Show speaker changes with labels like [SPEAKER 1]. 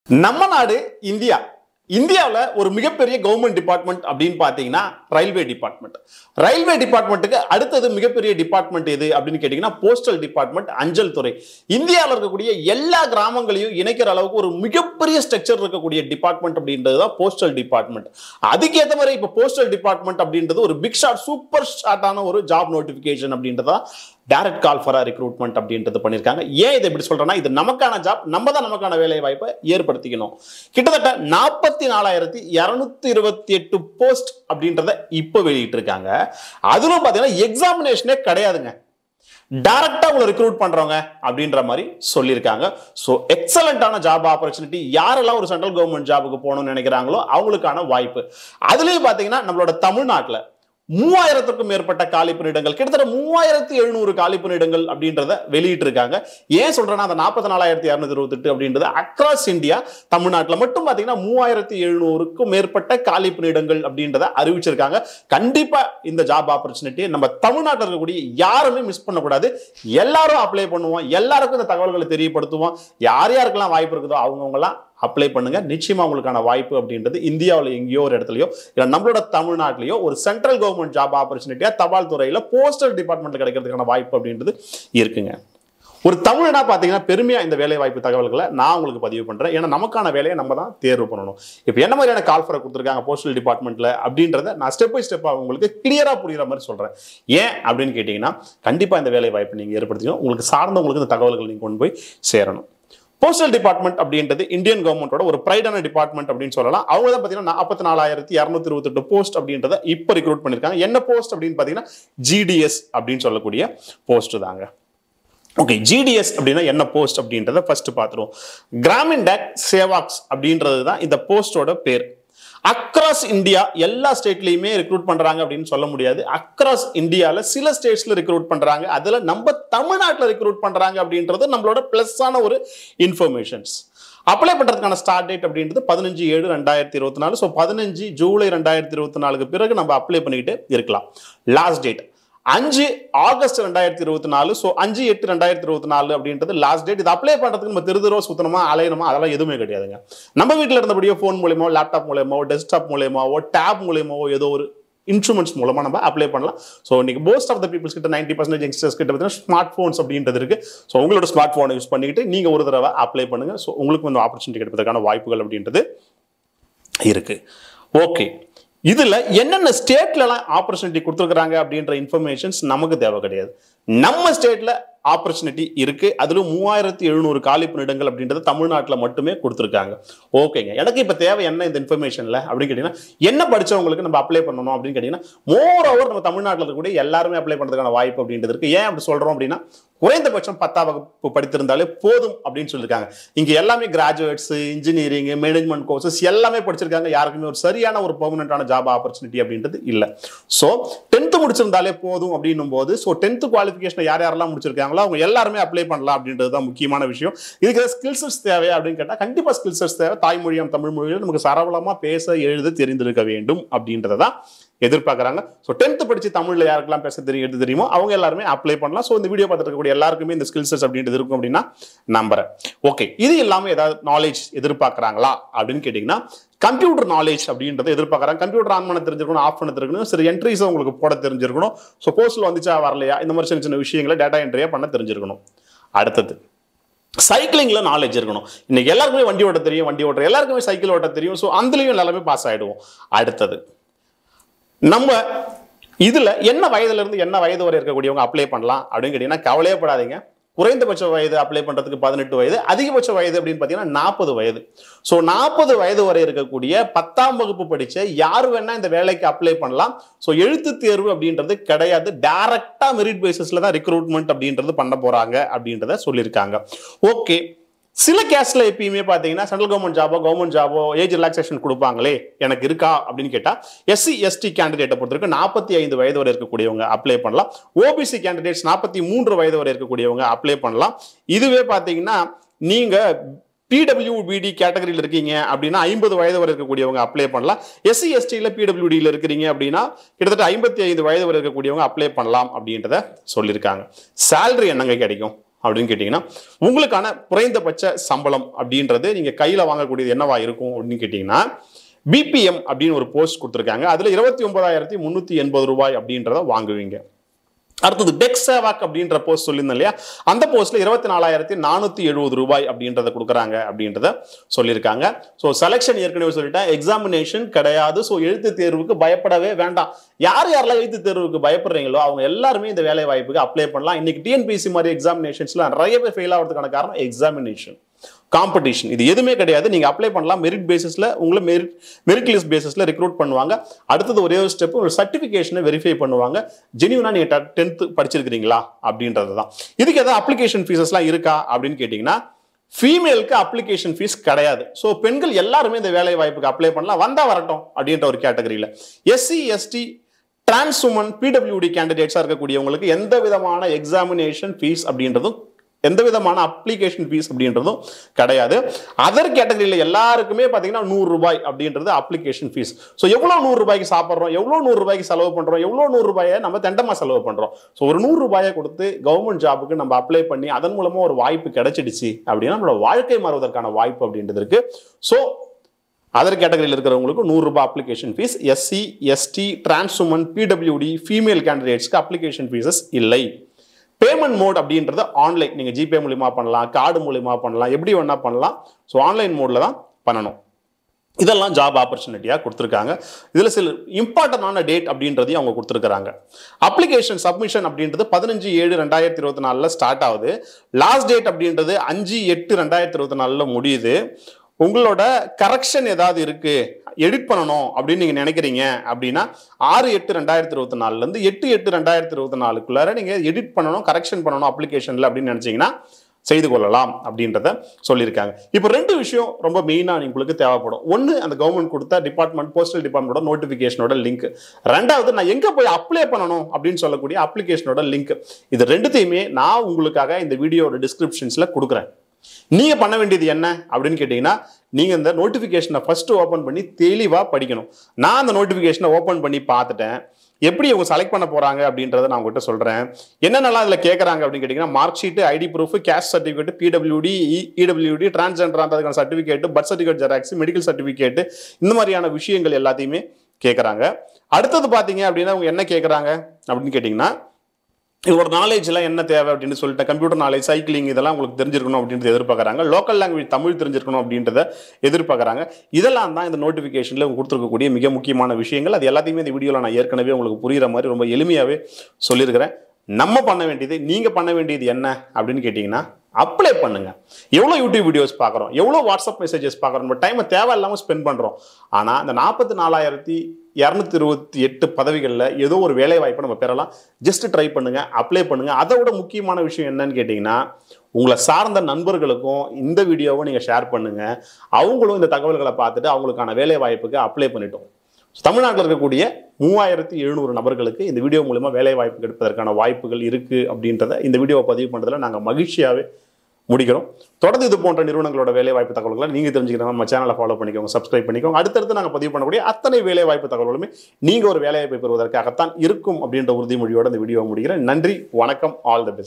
[SPEAKER 1] நம்ம நாடு இந்தியா இந்தியாவில் ஒரு மிகப்பெரிய கவர்மெண்ட் டிபார்ட்மெண்ட் அப்படின்னு பார்த்தீங்கன்னா ரயில்வே டிபார்ட்மெண்ட் ரயில்வே டிபார்ட்மெண்ட்டுக்கு அடுத்தது மிகப்பெரிய டிபார்ட்மெண்ட் எது அப்படின்னு கேட்டிங்கன்னா போஸ்டல் டிபார்ட்மெண்ட் அஞ்சல் துறை இந்தியாவில் இருக்கக்கூடிய எல்லா கிராமங்களையும் இணைக்கிற அளவுக்கு ஒரு மிகப்பெரிய ஸ்ட்ரக்சர் இருக்கக்கூடிய டிபார்ட்மெண்ட் அப்படின்றது தான் போஸ்டல் டிபார்ட்மெண்ட் அதுக்கேற்ற மாதிரி இப்போ போஸ்டல் டிபார்ட்மெண்ட் அப்படின்றது ஒரு பிக் ஷாட் சூப்பர் ஷாட்டான ஒரு ஜாப் நோட்டிஃபிகேஷன் அப்படின்றதா டைரக்ட் கால் ஃபார் ரெக்ரூட்மெண்ட் அப்படின்றது பண்ணியிருக்காங்க ஏன் இதை இப்படி சொல்றேன்னா இது நமக்கான ஜாப் நம்ம தான் நமக்கான வேலை வாய்ப்பை ஏற்படுத்திக்கணும் கிட்டத்தட்ட நாற்பத்தி நாலாயிரத்தி இரநூத்தி இருபத்தி எட்டு போஸ்ட் அப்படின்றத இப்போ வெளியிட்டிருக்காங்க அதிலும் பார்த்தீங்கன்னா எக்ஸாமினேஷனே கிடையாதுங்க டைரக்டா உங்களை ரெக்ரூட் பண்றவங்க அப்படின்ற மாதிரி சொல்லியிருக்காங்க ஸோ எக்ஸலண்டான ஜாப் ஆப்பர்ச்சுனிட்டி யாரெல்லாம் ஒரு சென்ட்ரல் கவர்மெண்ட் ஜாபுக்கு போகணும்னு நினைக்கிறாங்களோ அவங்களுக்கான வாய்ப்பு அதுலயும் பாத்தீங்கன்னா நம்மளோட தமிழ்நாட்டில் மூவாயிரத்துக்கும் மேற்பட்ட காலி பணியிடங்கள் கிட்டத்தட்ட மூவாயிரத்தி எழுநூறு காலி பணியிடங்கள் அப்படின்றத வெளியிட்டிருக்காங்க ஏன் சொல்றேன்னா அந்த நாற்பத்தி நாலாயிரத்தி இரநூத்தி இருபத்தெட்டு அப்படின்றது அக்ராஸ் இந்தியா தமிழ்நாட்டில் மட்டும் பார்த்தீங்கன்னா மூவாயிரத்தி எழுநூறுக்கும் மேற்பட்ட காலி பணியிடங்கள் அப்படின்றத அறிவிச்சிருக்காங்க கண்டிப்பா இந்த ஜாப் ஆப்பர்ச்சுனிட்டி நம்ம தமிழ்நாட்டில் இருக்கக்கூடிய யாருமே மிஸ் பண்ணக்கூடாது எல்லாரும் அப்ளை பண்ணுவோம் எல்லாருக்கும் இந்த தகவல்களை தெரியப்படுத்துவோம் யார் யாருக்கெல்லாம் வாய்ப்பு இருக்குதோ அவங்கவுங்கலாம் அப்ளை பண்ணுங்க நிச்சயமா உங்களுக்கான வாய்ப்பு அப்படின்றது இந்தியாவில் எங்கேயோ ஒரு இடத்துலயோ இல்லை நம்மளோட தமிழ்நாட்டிலேயோ ஒரு சென்ட்ரல் கவர்மெண்ட் ஜாப் ஆப்பர்ச்சுனிட்டியா தபால் துறையில போஸ்டல் டிபார்ட்மெண்ட் கிடைக்கிறதுக்கான வாய்ப்பு அப்படின்றது இருக்குங்க ஒரு தமிழனா பார்த்தீங்கன்னா பெருமையா இந்த வேலை வாய்ப்பு தகவல்களை நான் உங்களுக்கு பதிவு பண்றேன் ஏன்னா நமக்கான வேலையை நம்ம தான் தேர்வு பண்ணணும் இப்போ என்ன மாதிரியான கால் ஃபரை கொடுத்துருக்காங்க போஸ்டல் டிபார்ட்மெண்ட்ல அப்படின்றத நான் ஸ்டெப் பை ஸ்டெப்பாக உங்களுக்கு கிளியரா புரியுற மாதிரி சொல்றேன் ஏன் அப்படின்னு கேட்டீங்கன்னா கண்டிப்பா இந்த வேலை வாய்ப்பு நீங்க ஏற்படுத்திக்கணும் உங்களுக்கு சார்ந்தவங்களுக்கு இந்த தகவல்கள் நீங்க கொண்டு போய் சேரணும் போஸ்டல் டிபார்ட்மெண்ட் அப்படின்றது இந்தியன் கவர்மெண்டோட ஒரு ப்ரைடான டிபார்ட்மெண்ட் அப்படின்னு சொல்லலாம் அவங்க தான் பார்த்தீங்கன்னா நாற்பத்தி நாலாயிரத்தி இரநூத்தி இருபத்தெட்டு போஸ்ட் அப்படின்றத இப்போ ரெக்ரூட் பண்ணியிருக்காங்க என்ன போஸ்ட் அப்படின்னு பார்த்தீங்கன்னா ஜிடிஎஸ் அப்படின்னு சொல்லக்கூடிய போஸ்ட் தாங்க ஓகே ஜிடிஎஸ் அப்படின்னா என்ன போஸ்ட் அப்படின்றத ஃபர்ஸ்ட் பார்த்துருவோம் கிராமின் டேக் சேவாக்ஸ் அப்படின்றது தான் இந்த போஸ்டோட பேர் அக்ராஸ் இந்தியா எல்லா ஸ்டேட்லையுமே ரெக்ரூட் பண்றாங்க அப்படின்னு சொல்ல முடியாது அக்ராஸ் இந்தியாவில் சில ஸ்டேட்ஸ்ல ரெக்ரூட் பண்றாங்க அதுல நம்ம தமிழ்நாட்டில் ரெக்ரூட் பண்றாங்க அப்படின்றது நம்மளோட பிளஸ்ஸான ஒரு இன்ஃபர்மேஷன்ஸ் அப்ளை பண்றதுக்கான ஸ்டார்ட் டேட் அப்படின்றது பதினஞ்சு ஏழு ரெண்டாயிரத்தி இருபத்தி நாலு ஸோ பதினஞ்சு ஜூலை ரெண்டாயிரத்தி இருபத்தி நாலுக்கு பிறகு நம்ம அப்ளை பண்ணிக்கிட்டு இருக்கலாம் லாஸ்ட் டேட் அஞ்சு ஆகஸ்ட் ரெண்டாயிரத்தி இருபத்தி நாலு ஸோ அஞ்சு எட்டு ரெண்டாயிரத்தி இருபத்தி நாலு அப்படின்றது லாஸ்ட் டேட் இது அப்ளை பண்ணுறதுக்கு நம்ம திருதுரோ சுத்தணுமா அலையணுமா அதெல்லாம் எதுவுமே கிடையாதுங்க நம்ம வீட்டில் இருந்தபடியோ ஃபோன் மூலியமோ லேப்டாப் மூலியமாவோ டெஸ்க்டாப் மூலியமாவோ டேப் மூலியமாவோ ஏதோ ஒரு இன்ஸ்ட்ருமெண்ட்ஸ் மூலமாக நம்ம அப்ளை பண்ணலாம் ஸோ இன்னைக்கு மோஸ்ட் ஆஃப் த பீப்புள்ஸ் கிட்ட நைன்டி பர்சன்டேஜ் யங்ஸ்டர்ஸ் கிட்ட பார்த்தீங்கன்னா ஸ்மார்ட் ஃபோன்ஸ் அப்படின்றது இருக்கு ஸோ உங்களோட ஸ்மார்ட் ஃபோனை யூஸ் பண்ணிக்கிட்டு நீங்கள் ஒரு தடவை அப்ளை பண்ணுங்க ஸோ உங்களுக்கு வந்து ஆப்பர்ச்சுனிட்டி கிடைப்பதற்கான வாய்ப்புகள் அப்படின்றது இருக்கு ஓகே இதுல என்னென்ன ஸ்டேட்லலாம் ஆப்பர்ச்சுனிட்டி கொடுத்துருக்காங்க அப்படின்ற இன்ஃபர்மேஷன்ஸ் நமக்கு தேவை கிடையாது நம்ம ஸ்டேட்ல ஆப்பர்ச்சுனிட்டி இருக்கு அதிலும் மூவாயிரத்தி எழுநூறு காலி பணியிடங்கள் அப்படின்றது தமிழ்நாட்டில் மட்டுமே கொடுத்துருக்காங்க ஓகேங்க எனக்கு இப்போ தேவை என்ன இந்த இன்ஃபர்மேஷன்ல அப்படின்னு கேட்டீங்கன்னா என்ன படிச்சவங்களுக்கு நம்ம அப்ளை பண்ணணும் அப்படின்னு கேட்டீங்கன்னா மோர் ஓவர் நம்ம தமிழ்நாட்டில் இருக்கக்கூடிய எல்லாருமே அப்ளை பண்ணுறதுக்கான வாய்ப்பு அப்படின்றது இருக்கு ஏன் அப்படி சொல்றோம் அப்படின்னா குறைந்தபட்சம் பத்தாம் வகுப்பு படித்திருந்தாலே போதும் அப்படின்னு சொல்லியிருக்காங்க இங்க எல்லாமே கிராஜுவேட்ஸ் இன்ஜினியரிங் மேனேஜ்மெண்ட் கோர்சஸ் எல்லாமே படிச்சிருக்காங்க யாருக்குமே ஒரு சரியான ஒரு பெர்மனண்டான ஜாப் ஆப்பர்ச்சுனிட்டி அப்படின்றது இல்லை ஸோ டென்த்து முடிச்சிருந்தாலே போதும் அப்படின்னும் போது ஸோ டென்த்து குவாலிஃபிகேஷன் யார் யாரெல்லாம் முடிச்சிருக்காங்களோ அவங்க எல்லாருமே அப்ளை பண்ணலாம் அப்படின்றது தான் முக்கியமான விஷயம் இதுக்கு ஸ்கில்ஸஸ் தேவை அப்படின்னு கேட்டால் கண்டிப்பாக ஸ்கில்ஸஸ் தேவை தாய்மொழியாம் தமிழ் மொழியில் நமக்கு சரவளமாக பேச எழுத தெரிந்திருக்க வேண்டும் அப்படின்றத தான் எதிர்பார்க்குறாங்க ஸோ டென்த்து படிச்சு தமிழில் யாருக்கெல்லாம் பேச தெரியும் எழுத தெரியுமோ அவங்க எல்லாருமே அப்ளை பண்ணலாம் ஸோ இந்த வீடியோ பார்த்துட்டு இருக்கக்கூடிய எல்லாருக்குமே இந்த ஸ்கில்ஸஸ் அப்படின்றது இருக்கும் அப்படின்னா நம்புறேன் ஓகே இது இல்லாமல் ஏதாவது நாலேஜ் எதிர்பார்க்குறாங்களா அப்படின்னு கேட்டிங்கன்னா கம்ப்யூட்டர் நாலேஜ் அப்படின்றத எதிர்பார்க்குறாங்க கம்ப்யூட்டர் ஆன் பண்ண தெரிஞ்சிருக்கணும் ஆஃப் பண்ண தெரிஞ்சிருக்கணும் சில என்ட்ரிஸை உங்களுக்கு போட தெரிஞ்சிருக்கணும் ஸோ போஸ்ட்டில் வந்துச்சா வரலையா இந்த மாதிரி சின்ன சின்ன விஷயங்களை டேட்டா என்ட்ரியாக பண்ண தெரிஞ்சிருக்கணும் அடுத்தது சைக்கிளிங்கில் நாலேஜ் இருக்கணும் இன்னைக்கு எல்லாருக்குமே வண்டி ஓட்ட தெரியும் வண்டி ஓட்டுற எல்லாருக்குமே சைக்கிள் ஓட்ட தெரியும் ஸோ அதுலேயும் எல்லாருமே பாஸ் ஆகிடுவோம் அடுத்தது நம்ம இதுல என்ன வயதுல இருந்து என்ன வயது வரை இருக்கக்கூடியவங்க அப்ளை பண்ணலாம் அப்படின்னு கேட்டீங்கன்னா கவலையே படாதீங்க குறைந்தபட்ச வயது அப்ளை பண்றதுக்கு பதினெட்டு வயது அதிகபட்ச வயது அப்படின்னு பார்த்தீங்கன்னா நாற்பது வயது ஸோ நாற்பது வயது வரை இருக்கக்கூடிய பத்தாம் வகுப்பு படிச்ச யார் வேணா இந்த வேலைக்கு அப்ளை பண்ணலாம் ஸோ எழுத்து தேர்வு அப்படின்றது கிடையாது டைரக்டா மெரிட் பேசிஸ்ல தான் ரெக்ரூட்மெண்ட் அப்படின்றது பண்ண போறாங்க அப்படின்றத சொல்லியிருக்காங்க ஓகே சில கேஸ்ட்ல எப்பயுமே பார்த்தீங்கன்னா சென்ட்ரல் கவர்மெண்ட் ஜாபோ கவர்மெண்ட் ஜாபோ ஏஜ் ரிலாக்ஸேஷன் கொடுப்பாங்களே எனக்கு இருக்கா அப்படின்னு கேட்டா எஸ்சி எஸ்டி கேண்டிடேட்டை பொறுத்தவரைக்கும் நாற்பத்தி ஐந்து வயது வரை இருக்கக்கூடியவங்க அப்ளை பண்ணலாம் ஓபிசி கேண்டிடேட்ஸ் நாற்பத்தி மூன்று வயது வரை இருக்கக்கூடியவங்க அப்ளை பண்ணலாம் இதுவே பார்த்தீங்கன்னா நீங்க பிடபிள்யூபிடி கேட்டகரியில் இருக்கீங்க அப்படின்னா ஐம்பது வயது வரை இருக்கக்கூடியவங்க அப்ளை பண்ணலாம் எஸ்சி எஸ்டியில் பிடபிள்யூடியில் இருக்கிறீங்க அப்படின்னா கிட்டத்தட்ட ஐம்பத்தி ஐந்து வயது வரை இருக்கக்கூடியவங்க அப்ளை பண்ணலாம் அப்படின்றத சொல்லியிருக்காங்க சேலரி என்னங்க கிடைக்கும் அப்படின்னு கேட்டிங்கன்னா உங்களுக்கான குறைந்தபட்ச சம்பளம் அப்படின்றது நீங்கள் கையில் வாங்கக்கூடியது என்னவா இருக்கும் அப்படின்னு கேட்டிங்கன்னா பிபிஎம் அப்படின்னு ஒரு போஸ்ட் கொடுத்துருக்காங்க அதில் இருபத்தி ஒன்பதாயிரத்தி முந்நூற்றி எண்பது ரூபாய் அப்படின்றத வாங்குவீங்க அடுத்தது டெக் சேவாக் அப்படின்ற போஸ்ட் சொல்லியிருந்தேன் இல்லையா அந்த போஸ்ட்ல இருபத்தி நாலாயிரத்தி நானூற்றி எழுபது ரூபாய் அப்படின்றத கொடுக்குறாங்க அப்படின்றத சொல்லியிருக்காங்க ஸோ செலெக்ஷன் ஏற்கனவே சொல்லிட்டேன் எக்ஸாமினேஷன் கிடையாது ஸோ எழுத்து தேர்வுக்கு பயப்படவே வேண்டாம் யார் யாரெல்லாம் எழுத்து தேர்வுக்கு பயப்படுறீங்களோ அவங்க எல்லாருமே இந்த வேலை வாய்ப்புக்கு அப்ளை பண்ணலாம் இன்னைக்கு டிஎன்பிசி மாதிரி எக்ஸாமினேஷன்ஸ்ல நிறைய பேர் ஃபெயில் ஆகிறதுக்கான காரணம் எக்ஸாமினேஷன் காம்படிஷன் இது எதுவுமே கிடையாது நீங்க அப்ளை பண்ணலாம் மெரிட் பேசிஸ்ல உங்களை மெரிட் மெரிட் லிஸ்ட் பேசிஸ்ல ரெக்ரூட் பண்ணுவாங்க அடுத்தது ஒரே ஒரு ஸ்டெப் ஒரு சர்டிஃபிகேஷனை வெரிஃபை பண்ணுவாங்க ஜெனியூனா நீங்க டென்த்து படிச்சிருக்கிறீங்களா அப்படின்றது தான் இதுக்கு ஏதாவது அப்ளிகேஷன் ஃபீஸஸ்லாம் இருக்கா அப்படின்னு கேட்டிங்கன்னா ஃபீமேலுக்கு அப்ளிகேஷன் ஃபீஸ் கிடையாது ஸோ பெண்கள் எல்லாருமே இந்த வேலை வாய்ப்புக்கு அப்ளை பண்ணலாம் வந்தா வரட்டும் அப்படின்ற ஒரு கேட்டகரியில் SC ST trans women PWD கேண்டிடேட்ஸாக இருக்கக்கூடியவங்களுக்கு எந்த விதமான எக்ஸாமினேஷன் ஃபீஸ் அப்படின்றதும் எந்த விதமான அப்ளிகேஷன் ஃபீஸ் அப்படின்றதும் கிடையாது அதர் கேட்டகரியில் எல்லாருக்குமே பார்த்தீங்கன்னா நூறு ரூபாய் அப்படின்றது அப்ளிகேஷன் ஃபீஸ் ஸோ எவ்வளோ நூறு ரூபாய்க்கு சாப்பிட்றோம் எவ்வளோ நூறு ரூபாய்க்கு செலவு பண்ணுறோம் எவ்வளோ நூறு ரூபாயை நம்ம தெண்டமாக செலவு பண்ணுறோம் ஸோ ஒரு நூறு ரூபாயை கொடுத்து கவர்மெண்ட் ஜாபுக்கு நம்ம அப்ளை பண்ணி அதன் மூலமாக ஒரு வாய்ப்பு கிடைச்சிடுச்சு அப்படின்னா நம்மளோட வாழ்க்கை மாறுவதற்கான வாய்ப்பு அப்படின்றது இருக்கு ஸோ அதர் கேட்டகரியில் இருக்கிறவங்களுக்கு நூறு ரூபாய் application fees SC ST trans woman PWD female கேண்டிடேட்ஸ்க்கு அப்ளிகேஷன் ஃபீஸஸ் இல்லை பேமெண்ட் மோட் அப்படின்றது ஆன்லைன் நீங்கள் ஜிபே மூலியமா பண்ணலாம் கார்டு மூலியமா பண்ணலாம் எப்படி வேணா பண்ணலாம் ஸோ ஆன்லைன் மோடில் தான் பண்ணணும் இதெல்லாம் ஜாப் ஆப்பர்ச்சுனிட்டியாக கொடுத்துருக்காங்க இதில் சில இம்பார்ட்டண்டான டேட் அப்படின்றதையும் அவங்க கொடுத்துருக்காங்க அப்ளிகேஷன் சப்மிஷன் அப்படின்றது பதினஞ்சு ஏழு ரெண்டாயிரத்தி இருபத்தி நாலில் ஸ்டார்ட் ஆகுது லாஸ்ட் டேட் அப்படின்றது அஞ்சு எட்டு ரெண்டாயிரத்தி இருபத்தி நாலில் முடியுது உங்களோட கரெக்ஷன் ஏதாவது இருக்கு எடிட் பண்ணணும் அப்படின்னு நீங்க நினைக்கிறீங்க அப்படின்னா ஆறு எட்டு ரெண்டாயிரத்தி இருபத்தி நாலுல இருந்து எட்டு எட்டு ரெண்டாயிரத்தி இருபத்தி நாலுக்குள்ளார நீங்க எடிட் பண்ணணும் கரெக்ஷன் பண்ணணும் அப்ளிகேஷன்ல அப்படின்னு நினைச்சீங்கன்னா செய்து கொள்ளலாம் அப்படின்றத சொல்லியிருக்காங்க இப்போ ரெண்டு விஷயம் ரொம்ப மெயினாக உங்களுக்கு தேவைப்படும் ஒன்று அந்த கவர்மெண்ட் கொடுத்த டிபார்ட்மெண்ட் போஸ்டல் டிபார்ட்மெண்டோட நோட்டிஃபிகேஷனோட லிங்க் ரெண்டாவது நான் எங்கே போய் அப்ளை பண்ணணும் அப்படின்னு சொல்லக்கூடிய அப்ளிகேஷனோட லிங்க் இது ரெண்டுத்தையுமே நான் உங்களுக்காக இந்த வீடியோட டிஸ்கிரிப்ஷன்ஸில் கொடுக்குறேன் நீங்க பண்ண வேண்டியது என்ன அப்படின்னு கேட்டீங்கன்னா நீங்க இந்த நோட்டிபிகேஷனை ஃபர்ஸ்ட் ஓபன் பண்ணி தெளிவா படிக்கணும் நான் அந்த நோட்டிபிகேஷனை ஓபன் பண்ணி பார்த்துட்டேன் எப்படி இவங்க செலக்ட் பண்ண போறாங்க அப்படின்றத நான் உங்ககிட்ட சொல்றேன் என்னென்னலாம் இதுல கேட்கறாங்க அப்படின்னு கேட்டீங்கன்னா mark sheet ID proof caste certificate PWD EWD transgender அதுக்கான certificate birth certificate xerox medical certificate இந்த மாதிரியான விஷயங்கள் எல்லாத்தையுமே கேட்கறாங்க அடுத்தது பாத்தீங்க அப்படின்னா அவங்க என்ன கேட்கறாங்க அப்படின்னு கேட்டீங்கன்னா இதோட நாலேஜ்லாம் என்ன தேவை அப்படின்னு சொல்லிட்டு கம்ப்யூட்டர் நாலேஜ் சைக்கிளிங் இதெல்லாம் உங்களுக்கு தெரிஞ்சிருக்கணும் அப்படின்றத எதிர்பார்க்குறாங்க லோக்கல் லாங்குவேஜ் தமிழ் தெரிஞ்சிருக்கணும் அப்படின்றத எதிர்பார்க்குறாங்க இதெல்லாம் தான் இந்த நோட்டிஃபிகேஷனில் கொடுத்துருக்கக்கூடிய மிக முக்கியமான விஷயங்கள் அது எல்லாத்தையுமே இந்த வீடியோவில் நான் ஏற்கனவே உங்களுக்கு புரியுற மாதிரி ரொம்ப எளிமையாகவே சொல்லியிருக்கிறேன் நம்ம பண்ண வேண்டியது நீங்கள் பண்ண வேண்டியது என்ன அப்படின்னு கேட்டிங்கன்னா அப்ளை பண்ணுங்க எவ்வளோ யூடியூப் வீடியோஸ் பார்க்குறோம் எவ்வளோ வாட்ஸ்அப் மெசேஜஸ் பார்க்குறோம் நம்ம டைமை தேவையில்லாமல் ஸ்பெண்ட் பண்ணுறோம் ஆனால் அந்த நாற்பத்தி நாலாயிரத்தி இரநூத்தி இருபத்தி எட்டு பதவிகளில் ஏதோ ஒரு வேலை வாய்ப்பை நம்ம பெறலாம் ஜஸ்ட் ட்ரை பண்ணுங்க அப்ளை பண்ணுங்க அதை விட முக்கியமான விஷயம் என்னன்னு கேட்டிங்கன்னா உங்களை சார்ந்த நண்பர்களுக்கும் இந்த வீடியோவை நீங்கள் ஷேர் பண்ணுங்க அவங்களும் இந்த தகவல்களை பார்த்துட்டு அவங்களுக்கான வேலை வாய்ப்புக்கு அப்ளை பண்ணிட்டோம் தமிழ்நாட்டில் இருக்கக்கூடிய மூவாயிரத்தி எழுநூறு நபர்களுக்கு இந்த வீடியோ மூலமா வேலை வாய்ப்பு கிடைப்பதற்கான வாய்ப்புகள் இருக்கு அப்படின்றத இந்த வீடியோவை பதிவு பண்ணுறதுல நாங்கள் மகிழ்ச்சியாகவே முடிக்கிறோம் தொடர்ந்து இது போன்ற நிறுவனங்களோட வேலை வாய்ப்பு தகவல்களை நீங்கள் தெரிஞ்சுக்கிறோம் நம்ம சேனலை ஃபாலோ பண்ணிக்கோங்க சப்ஸ்கிரைப் பண்ணிக்கோங்க அடுத்தடுத்து நாங்கள் பதிவு பண்ணக்கூடிய அத்தனை வேலை வாய்ப்பு தகவல்களுமே நீங்கள் ஒரு வேலை வாய்ப்பை பெறுவதற்காகத்தான் இருக்கும் அப்படின்ற உறுதிமொழியோட இந்த வீடியோ முடிக்கிறேன் நன்றி வணக்கம் ஆல் த பெஸ்ட்